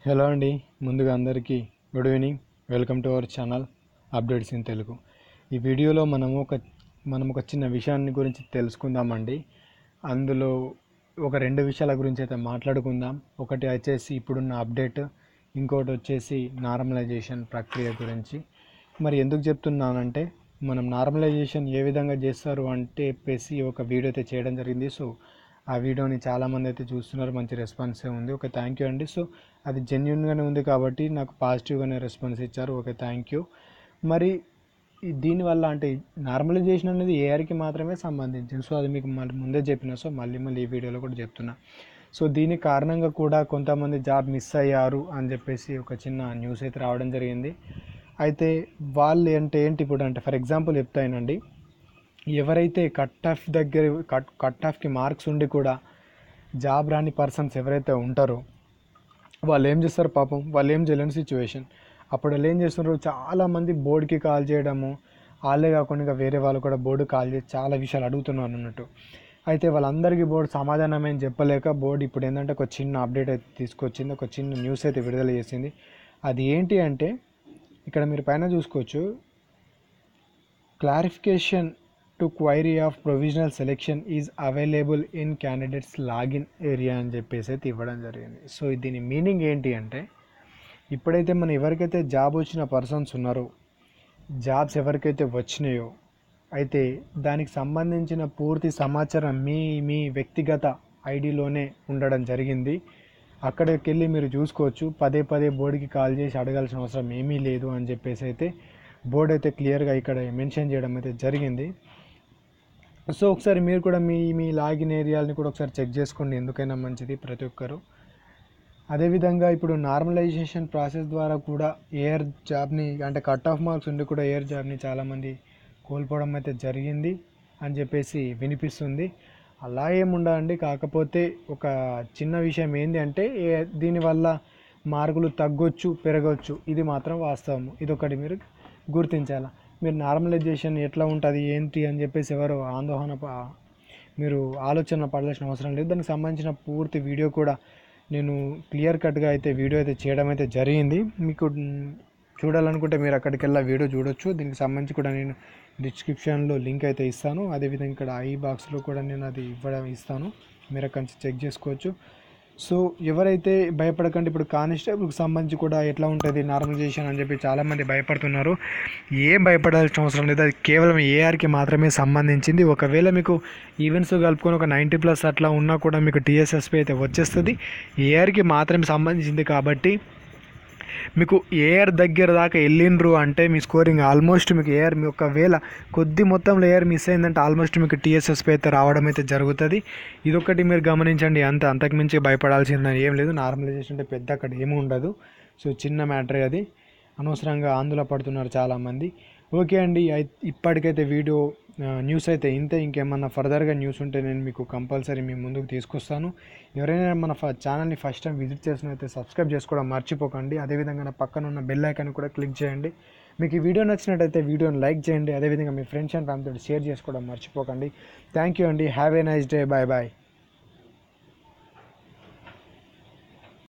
hello అండి ముందుగా అందరికీ good evening welcome to our channel updates in Telugu ఈ వీడియోలో మనము ఒక మనం ఒక చిన్న విషయాన్ని గురించి తెలుసుకుందామండి అందులో ఒక రెండు విషయాల గురించి అయితే మాట్లాడుకుందాం ఒకటి వచ్చేసి ఇప్పుడున్న అప్డేట్ ఇంకోటి వచ్చేసి నార్మలైజేషన్ ప్రక్రియ గురించి మరి ఎందుకు చెప్తున్నానంటే మనం నార్మలైజేషన్ ఏ విధంగా చేస్తారు అంటే చెప్పేసి ఒక వీడియో అయితే చేయడం జరిగింది సో ఆ వీడియోని చాలామంది అయితే చూస్తున్నారు మంచి రెస్పాన్స్ ఉంది ఓకే థ్యాంక్ యూ అండి సో అది జెన్యున్గానే ఉంది కాబట్టి నాకు పాజిటివ్గానే రెస్పాన్స్ ఇచ్చారు ఓకే థ్యాంక్ యూ మరి ఈ దీనివల్ల అంటే నార్మలైజేషన్ అనేది ఏఆర్కి మాత్రమే సంబంధించింది సో అది మీకు మళ్ళీ ముందే చెప్పిన సో మళ్ళీ మళ్ళీ ఈ వీడియోలో కూడా చెప్తున్నా సో దీని కారణంగా కూడా కొంతమంది జాబ్ మిస్ అయ్యారు అని చెప్పేసి ఒక చిన్న న్యూస్ అయితే రావడం జరిగింది అయితే వాళ్ళు అంటే ఏంటి ఇప్పుడు అంటే ఫర్ ఎగ్జాంపుల్ చెప్తానండి ఎవరైతే కట్ ఆఫ్ దగ్గర కట్ కట్ ఆఫ్కి మార్క్స్ ఉండి కూడా జాబ్ రాని పర్సన్స్ ఎవరైతే ఉంటారో వాళ్ళు ఏం చేస్తారు పాపం వాళ్ళు ఏం చేయలేని సిచ్యువేషన్ అప్పుడు వాళ్ళు ఏం చేస్తున్నారు చాలామంది బోర్డుకి కాల్ చేయడము వాళ్ళే కాకుండా ఇంకా వేరే వాళ్ళు కూడా బోర్డు కాల్ చేసి చాలా విషయాలు అడుగుతున్నారు అన్నట్టు అయితే వాళ్ళందరికీ బోర్డు సమాధానం ఏం చెప్పలేక బోర్డు ఇప్పుడు ఏంటంటే ఒక చిన్న అప్డేట్ అయితే తీసుకొచ్చింది ఒక చిన్న న్యూస్ అయితే విడుదల చేసింది అది ఏంటి అంటే ఇక్కడ మీరు పైన చూసుకోవచ్చు clarification to query of provisional selection is available in candidates login area అని చెప్పేసి అయితే ఇవ్వడం జరిగింది సో దీని మీనింగ్ ఏంటి అంటే ఇప్పుడైతే మన ఎవరికైతే జాబ్ వచ్చిన పర్సన్స్ ఉన్నారో జాబ్స్ ఎవరికైతే వచ్చినాయో అయితే దానికి సంబంధించిన పూర్తి సమాచారం మీ మీ వ్యక్తిగత ఐడిలోనే ఉండడం జరిగింది అక్కడికి వెళ్ళి మీరు చూసుకోవచ్చు పదే పదే బోర్డుకి కాల్ చేసి అడగాల్సిన అవసరం ఏమీ లేదు అని చెప్పేసి అయితే బోర్డు అయితే క్లియర్గా ఇక్కడ మెన్షన్ చేయడం అయితే జరిగింది సో ఒకసారి మీరు కూడా మీ మీ లాగిన్ ఏరియాలని కూడా ఒకసారి చెక్ చేసుకోండి ఎందుకైనా మంచిది ప్రతి ఒక్కరు అదేవిధంగా ఇప్పుడు నార్మలైజేషన్ ప్రాసెస్ ద్వారా కూడా ఎయిర్ జాబ్ని అంటే కట్ ఆఫ్ మార్క్స్ ఉండి కూడా ఎయిర్ జాబ్ని చాలామంది కోల్పోవడం అయితే జరిగింది అని చెప్పేసి వినిపిస్తుంది అలా ఏముండదండి కాకపోతే ఒక చిన్న విషయం ఏంటి అంటే ఏ- దీనివల్ల మార్కులు తగ్గొచ్చు పెరగవచ్చు ఇది మాత్రం వాస్తవము ఇది ఒకటి మీరు గుర్తించాలా మీరు నార్మలైజేషన్ ఎట్లా ఉంటుంది ఏంటి అని చెప్పేసి ఎవరు ఆందోళన ప- మీరు ఆలోచన పడాల్సిన అవసరం లేదు దానికి సంబంధించిన పూర్తి వీడియో కూడా నేను క్లియర్ కట్గా అయితే వీడియో అయితే చేయడం అయితే జరిగింది మీకు మ్, చూడాలనుకుంటే మీరు అక్కడికి వెళ్ళి ఆ వీడియో చూడొచ్చు దీనికి సంబంధించి కూడా నేను డిస్క్రిప్షన్లో లింక్ అయితే ఇస్తాను అదేవిధంగా ఇక్కడ ఐ బాక్స్లో కూడా నేను అది ఇవ్వడం ఇస్తాను మీరు అక్కడి నుంచి చెక్ చేసుకోవచ్చు సో ఎవరైతే భయపడకండి ఇప్పుడు కానిస్టేబుల్కి సంబంధించి కూడా ఎట్లా ఉంటుంది నార్మలైజేషన్ అని చెప్పి చాలామంది భయపడుతున్నారు ఏం భయపడాల్సిన అవసరం లేదు అది కేవలం ఏఆర్కి మాత్రమే సంబంధించింది ఒకవేళ మీకు ఈవెంట్స్ కలుపుకొని ఒక నైంటీ ప్లస్ అట్లా ఉన్నా కూడా మీకు టీఎస్ఎస్పీ అయితే వచ్చేస్తుంది ఏఆర్కి మాత్రమే సంబంధించింది కాబట్టి మీకు ఏఆర్ దగ్గర దాకా వెళ్ళిండ్రు అంటే మీ స్కోరింగ్ ఆల్మోస్ట్ మీకు ఏఆర్ మీ ఒకవేళ కొద్ది మొత్తంలో ఏఆర్ మిస్ అయిందంటే ఆల్మోస్ట్ మీకు టీఎస్ఎస్పీ అయితే రావడం అయితే జరుగుతుంది ఇదొకటి మీరు గమనించండి అంత అంతకుమించి భయపడాల్సిందని ఏం లేదు నార్మలైజేషన్ అంటే పెద్ద అక్కడ ఏమి ఉండదు సో చిన్న మ్యాటరే అది అనవసరంగా ఆందోళన పడుతున్నారు చాలామంది ఓకే అండి అయి- ఇప్పటికైతే వీడియో ఆ, న్యూస్ అయితే ఇంతే ఇంకేమన్నా ఫర్దర్గా న్యూస్ ఉంటే నేను మీకు కంపల్సరీ మీ ముందుకు తీసుకొస్తాను ఎవరైనా మన ఫ ఛానల్ని ఫస్ట్ టైం విజిట్ చేసినైతే సబ్స్క్రైబ్ చేసుకోవడం మర్చిపోకండి అదేవిధంగా నా పక్కన ఉన్న బెల్ ఐకాన్ కూడా క్లిక్ చేయండి మీకు ఈ వీడియో నచ్చినట్టయితే వీడియోని లైక్ చేయండి అదేవిధంగా మీ ఫ్రెండ్స్ అండ్ ఫ్యామిలీతో షేర్ చేసుకోవడం మర్చిపోకండి థ్యాంక్ యూ అండి have a nice day bye bye